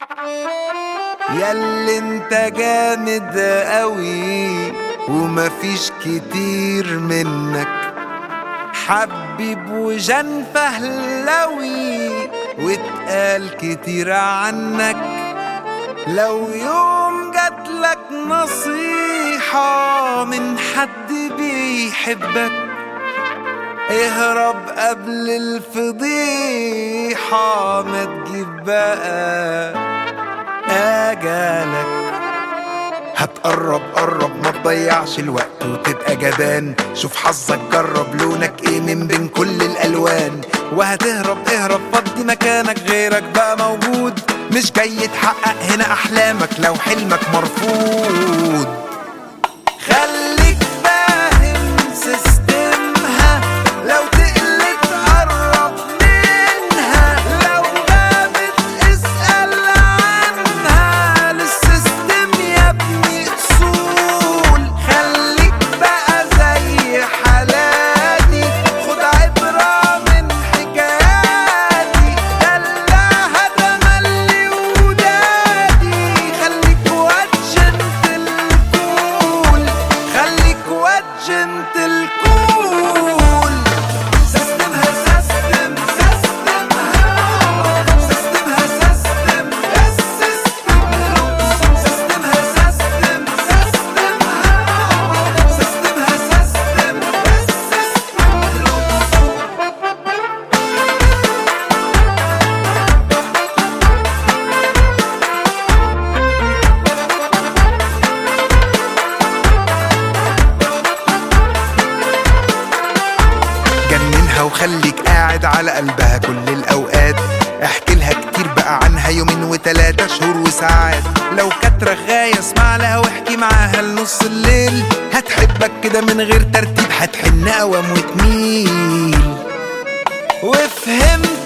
ياللي انت جامد قوي ومفيش كتير منك حبيب وجن فهلوي واتقال كتير عنك لو يوم جاتلك نصيحة من حد بيحبك اهرب قبل الفضيحة ما تجيب بقى أجالك هتقرب قرب ما تضيعش الوقت وتبقى جبان شوف حظك جرب لونك ايه من بين كل الالوان وهتهرب اهرب فضي مكانك غيرك بقى موجود مش جاي تحقق هنا احلامك لو حلمك مرفوض خليك فاهم سيستمها لو تقلت قرب منها لو غابت اسأل عنها للسيستم يا ابني اصول خليك بقى زي حالاتي خد عبرة من حكاياتي دلعها تملي ودادي خليك واتشنت الكول خليك واتشنت الكول سيستمها سيستم سيستمها سيستمها سيستم السيستم سيستمها سيستم سيستمها سيستمها سيستم السيستم جننها وخليك قاعد على قلبها كل الأوقات احكي لها كتير بقى عنها يومين وتلاتة شهور وساعات لو كانت رغاية اسمع لها واحكي معاها لنص الليل هتحبك كده من غير ترتيب هتحن قوام وتميل وفهمت